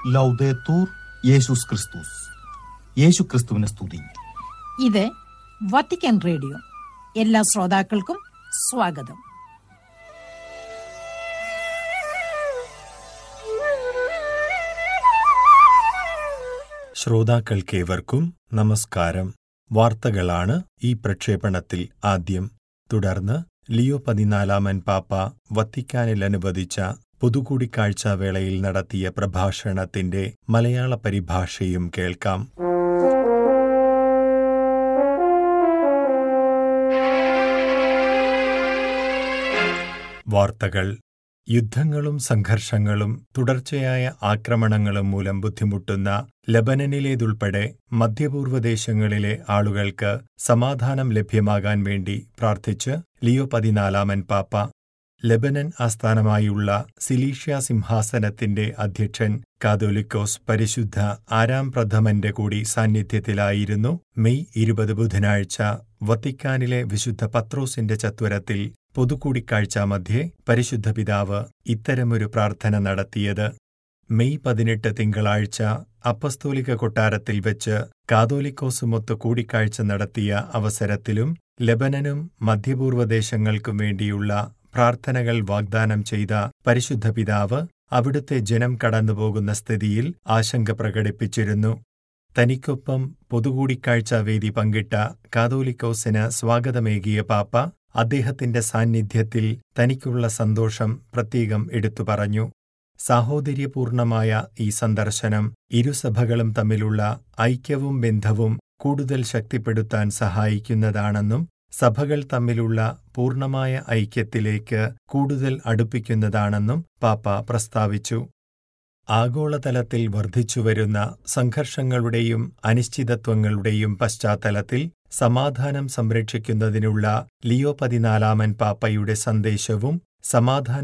ലൗദേത്തൂർ യേശുസ് ക്രിസ്തുസ് യേശു ക്രിസ്തുവിനെ സ്തുതി ഇത് വത്തിക്കാൻ റേഡിയോ എല്ലാ ശ്രോതാക്കൾക്കും സ്വാഗതം ശ്രോതാക്കൾക്കേവർക്കും നമസ്കാരം വാർത്തകളാണ് ഈ പ്രക്ഷേപണത്തിൽ ആദ്യം തുടർന്ന് ലിയോ പതിനാലാമൻ പാപ്പ വത്തിക്കാനിൽ അനുവദിച്ച പൊതുകൂടിക്കാഴ്ച വേളയിൽ നടത്തിയ പ്രഭാഷണത്തിന്റെ മലയാള പരിഭാഷയും കേൾക്കാം വാർത്തകൾ യുദ്ധങ്ങളും സംഘർഷങ്ങളും തുടർച്ചയായ ആക്രമണങ്ങളും മൂലം ബുദ്ധിമുട്ടുന്ന ലബനനിലേതുൾപ്പെടെ മധ്യപൂർവ്വ ദേശങ്ങളിലെ ആളുകൾക്ക് സമാധാനം ലഭ്യമാകാൻ വേണ്ടി പ്രാർത്ഥിച്ച് ലിയോ പതിനാലാമൻ പാപ്പ ലബനൻ ആസ്ഥാനമായുള്ള സിലീഷ്യ സിംഹാസനത്തിന്റെ അധ്യക്ഷൻ കാതോലിക്കോസ് പരിശുദ്ധ ആരാം പ്രഥമന്റെ കൂടി സാന്നിധ്യത്തിലായിരുന്നു മെയ് ഇരുപത് ബുധനാഴ്ച വത്തിക്കാനിലെ വിശുദ്ധ പത്രോസിന്റെ ചത്വരത്തിൽ പൊതുകൂടിക്കാഴ്ച മധ്യേ പരിശുദ്ധ പിതാവ് ഇത്തരമൊരു പ്രാർത്ഥന നടത്തിയത് മെയ് പതിനെട്ട് തിങ്കളാഴ്ച അപ്പസ്തോലിക കൊട്ടാരത്തിൽ വെച്ച് കാതോലിക്കോസുമൊത്ത് കൂടിക്കാഴ്ച നടത്തിയ അവസരത്തിലും ലബനനും മധ്യപൂർവ്വ ദേശങ്ങൾക്കും വേണ്ടിയുള്ള പ്രാർത്ഥനകൾ വാഗ്ദാനം ചെയ്ത പരിശുദ്ധ പിതാവ് അവിടുത്തെ ജനം കടന്നുപോകുന്ന സ്ഥിതിയിൽ ആശങ്ക പ്രകടിപ്പിച്ചിരുന്നു തനിക്കൊപ്പം പൊതുകൂടിക്കാഴ്ച വേദി പങ്കിട്ട കാതോലിക്കോസിന് സ്വാഗതമേകിയ പാപ്പ അദ്ദേഹത്തിന്റെ സാന്നിധ്യത്തിൽ തനിക്കുള്ള സന്തോഷം പ്രത്യേകം എടുത്തു പറഞ്ഞു സാഹോദര്യപൂർണമായ ഈ സന്ദർശനം ഇരുസഭകളും തമ്മിലുള്ള ഐക്യവും ബന്ധവും കൂടുതൽ ശക്തിപ്പെടുത്താൻ സഹായിക്കുന്നതാണെന്നും സഭകൾ തമ്മിലുള്ള പൂർണമായ ഐക്യത്തിലേക്ക് കൂടുതൽ അടുപ്പിക്കുന്നതാണെന്നും പാപ്പ പ്രസ്താവിച്ചു ആഗോളതലത്തിൽ വർദ്ധിച്ചുവരുന്ന സംഘർഷങ്ങളുടെയും അനിശ്ചിതത്വങ്ങളുടെയും പശ്ചാത്തലത്തിൽ സമാധാനം സംരക്ഷിക്കുന്നതിനുള്ള ലിയോ പതിനാലാമൻ പാപ്പയുടെ സന്ദേശവും സമാധാന